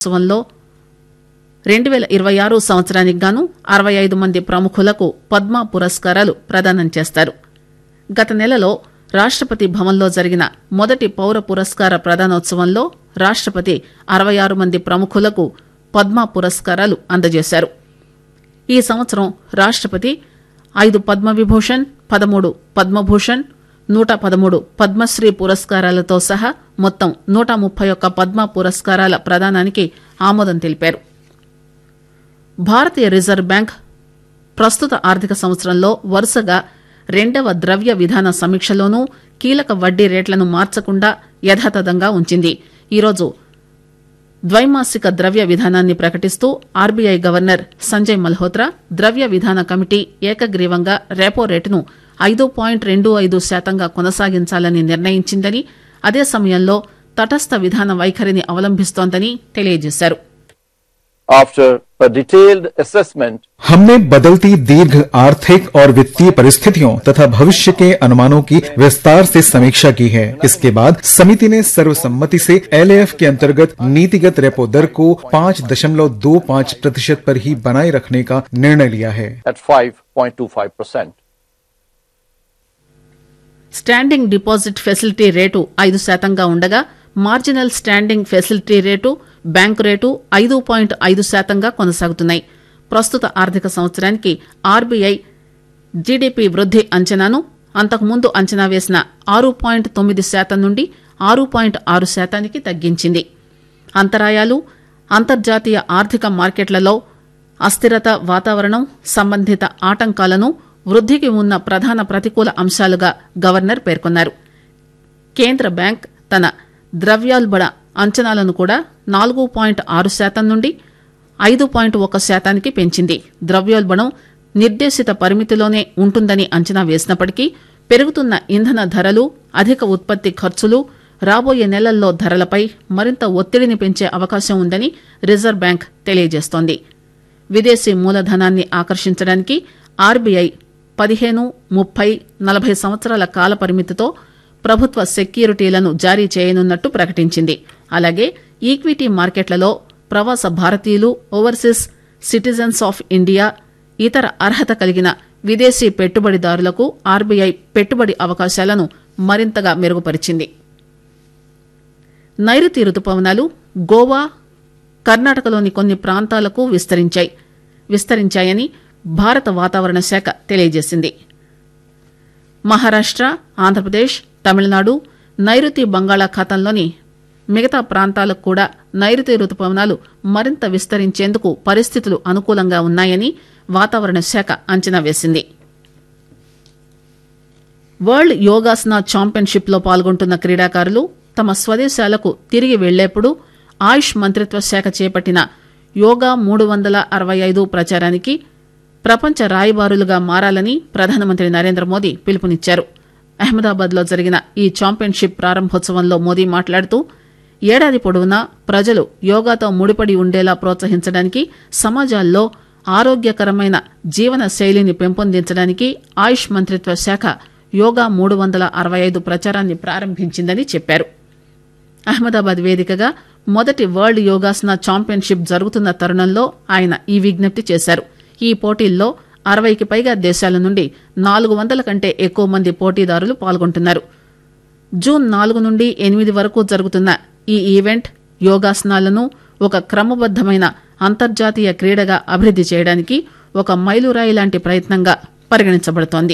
ఉత్సవంలో రెండు పేల ఇరవై ఆరు సంవత్సరానికి గాను అరవై ఐదు మంది ప్రముఖులకు పద్మ పురస్కారాలు ప్రదానం చేస్తారు గత నెలలో రాష్టపతి భవన్లో జరిగిన మొదటి పౌర పురస్కార ప్రదానోత్సవంలో రాష్టపతి అరవై ఆరు మంది ప్రముఖులకు పద్మ పురస్కారాలు అందజేశారు ఈ సంవత్సరం రాష్టపతి ఐదు పద్మవిభూషణ్ పదమూడు పద్మభూషణ్ నూట పదమూడు పద్మశ్రీ పురస్కారాలతో సహా మొత్తం నూట ముప్పై ఒక్క పద్మ పురస్కారాల ప్రదానానికి ఆమోదం తెలిపారు భారతీయ రిజర్వ్ బ్యాంక్ ప్రస్తుత ఆర్థిక సంవత్సరంలో వరుసగా రెండవ ద్రవ్య విధాన సమీక్షలోనూ కీలక వడ్డీ రేట్లను మార్చకుండా యథాతథంగా ఉంచింది ఈరోజు ద్వైమాసిక ద్రవ్య విధానాన్ని ప్రకటిస్తూ ఆర్బీఐ గవర్నర్ సంజయ్ మల్హోత్రా ద్రవ్య విధాన కమిటీ ఏకగ్రీవంగా రెపో రేటును ఐదు పాయింట్ రెండు ఐదు శాతంగా కొనసాగించాలని నిర్ణయించిందని అదే సమయంలో తటస్థ విధాన వైఖరిని అవలంబిస్తోందని తెలియజేశారు After a detailed assessment हमने बदलती दीर्घ आर्थिक और वित्तीय परिस्थितियों तथा भविष्य के अनुमानों की विस्तार से समीक्षा की है इसके बाद समिति ने सर्वसम्मति से एलएएफ के अंतर्गत नीतिगत रेपो दर को पाँच दशमलव दो पाँच प्रतिशत पर ही बनाए रखने का निर्णय लिया है at 5.25%. Standing deposit facility rate ఐదు శాతంగా ఉండగా marginal standing facility rate bank rate ఐదు పాయింట్ ఐదు శాతంగా కొనసాగుతున్నాయి ప్రస్తుత ఆర్థిక సంవత్సరానికి ఆర్బీఐ జీడీపీ వృద్ది అంచనాను అంతకుముందు అంచనా వేసిన ఆరు పాయింట్ తొమ్మిది శాతం నుండి ఆరు పాయింట్ ఆరు శాతానికి తగ్గించింది అంతరాయాలు అంతర్జాతీయ ఆర్థిక మార్కెట్లలో అస్థిరత వాతావరణం సంబంధిత ఆటంకాలను వృద్దికి ఉన్న ప్రధాన ప్రతికూల అంశాలుగా గవర్నర్ పేర్కొన్నారు కేంద్ర బ్యాంక్ తన ద్రవ్యోల్బణ అంచనాలను కూడా నాలుగు పాయింట్ ఆరు శాతం నుండి ఐదు పాయింట్ ఒక శాతానికి పెంచింది ద్రవ్యోల్బణం నిర్దేశిత పరిమితిలోనే ఉంటుందని అంచనా వేసినప్పటికీ పెరుగుతున్న ఇంధన ధరలు అధిక ఉత్పత్తి ఖర్చులు రాబోయే నెలల్లో ధరలపై మరింత ఒత్తిడిని పెంచే అవకాశం ఉందని రిజర్వ్ బ్యాంక్ తెలియజేస్తోంది విదేశీ మూలధనాన్ని ఆకర్షించడానికి ఆర్బీఐ పదిహేను ముప్పై నలభై సంవత్సరాల కాల పరిమితితో ప్రభుత్వ సెక్యూరిటీలను జారీ చేయనున్నట్టు ప్రకటించింది అలాగే ఈక్విటీ మార్కెట్లలో ప్రవాస భారతీయులు ఓవర్సీస్ సిటిజన్స్ ఆఫ్ ఇండియా ఇతర అర్హత కలిగిన విదేశీ పెట్టుబడిదారులకు ఆర్బీఐ పెట్టుబడి అవకాశాలను మరింతగా మెరుగుపరిచింది నైరుతి రుతుపవనాలు గోవా కర్ణాటకలోని కొన్ని ప్రాంతాలకు విస్తరించాయి విస్తరించాయని భారత వాతావరణ శాఖ తెలియజేసింది మహారాష్ట ఆంధ్రప్రదేశ్ తమిళనాడు నైరుతి బంగాళాఖాతంలోని మిగతా ప్రాంతాలకు కూడా నైరుతి రుతుపవనాలు మరింత విస్తరించేందుకు పరిస్థితులు అనుకూలంగా ఉన్నాయని వాతావరణ శాఖ అంచనా వేసింది వరల్డ్ యోగాసన ఛాంపియన్షిప్ లో పాల్గొంటున్న క్రీడాకారులు తమ స్వదేశాలకు తిరిగి వెళ్లేప్పుడు ఆయుష్ మంత్రిత్వ శాఖ చేపట్టిన యోగా మూడు వందల అరవై ఐదు ప్రచారానికి ప్రపంచ రాయబారులుగా మారాలని ప్రధానమంత్రి నరేంద్ర మోదీ పిలుపునిచ్చారు అహ్మదాబాద్ లో జరిగిన ఈ ఛాంపియన్షిప్ ప్రారంభోత్సవంలో మోదీ మాట్లాడుతూ ఏడాది పొడవునా ప్రజలు యోగాతో ముడిపడి ఉండేలా ప్రోత్సహించడానికి సమాజాల్లో ఆరోగ్యకరమైన జీవన శైలిని పెంపొందించడానికి ఆయుష్ మంత్రిత్వ శాఖ యోగా మూడు వందల అరవై ఐదు ప్రచారాన్ని ప్రారంభించిందని చెప్పారు అహ్మదాబాద్ వేదికగా మొదటి వరల్డ్ యోగాసన ఛాంపియన్షిప్ జరుగుతున్న తరుణంలో ఆయన ఈ విజ్ఞప్తి చేశారు ఈ పోటీల్లో అరవైకి పైగా దేశాల నుండి నాలుగు వందల కంటే ఎక్కువ మంది పోటీదారులు పాల్గొంటున్నారు జూన్ నాలుగు నుండి ఎనిమిది వరకు జరుగుతున్న ఈ ఈవెంట్ యోగాసనాలను ఒక క్రమబద్దమైన అంతర్జాతీయ క్రీడగా అభివృద్ది చేయడానికి ఒక మైలురాయి లాంటి ప్రయత్నంగా పరిగణించబడుతోంది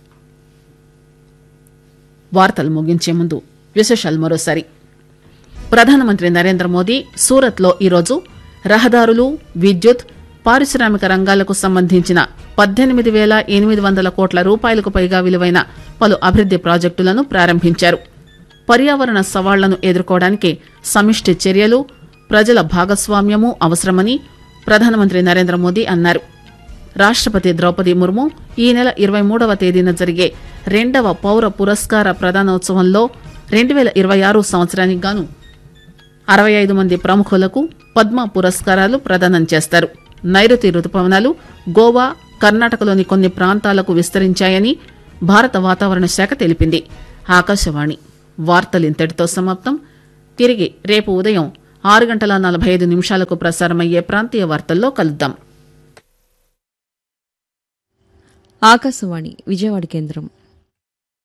వార్తలు ముగించే ముందు విశేషాలు మరోసారి ప్రధానమంత్రి నరేంద్ర మోదీ సూరత్ లో ఈరోజు రహదారులు విద్యుత్ పారిశ్రామిక రంగాలకు సంబంధించిన పద్దెనిమిది వేల ఎనిమిది వందల కోట్ల రూపాయలకు పైగా విలువైన పలు అభివృద్ది ప్రాజెక్టులను ప్రారంభించారు పర్యావరణ సవాళ్లను ఎదుర్కోవడానికి సమిష్టి చర్యలు ప్రజల భాగస్వామ్యము అవసరమని ప్రధానమంత్రి నరేంద్ర మోదీ అన్నారు రాష్టపతి ద్రౌపది ముర్ము ఈ నెల ఇరవై మూడవ తేదీన జరిగే రెండవ పౌర పురస్కార ప్రదానోత్సవంలో రెండు వేల ఇరవై ఆరు సంవత్సరానికి గాను అరవై ఐదు మంది ప్రముఖులకు పద్మ పురస్కారాలు ప్రదానం చేస్తారు నైరుతి రుతుపవనాలు గోవా కర్ణాటకలోని కొన్ని ప్రాంతాలకు విస్తరించాయని భారత వాతావరణ శాఖ తెలిపింది ఆకాశవాణి వార్తలు ఇంతటితో సమాప్తం తిరిగి రేపు ఉదయం ఆరు గంటల నలభై ఐదు నిమిషాలకు ప్రసారమయ్యే ప్రాంతీయ వార్తల్లో కలుద్దాం ఆకాశవాణి విజయవాడ కేంద్రం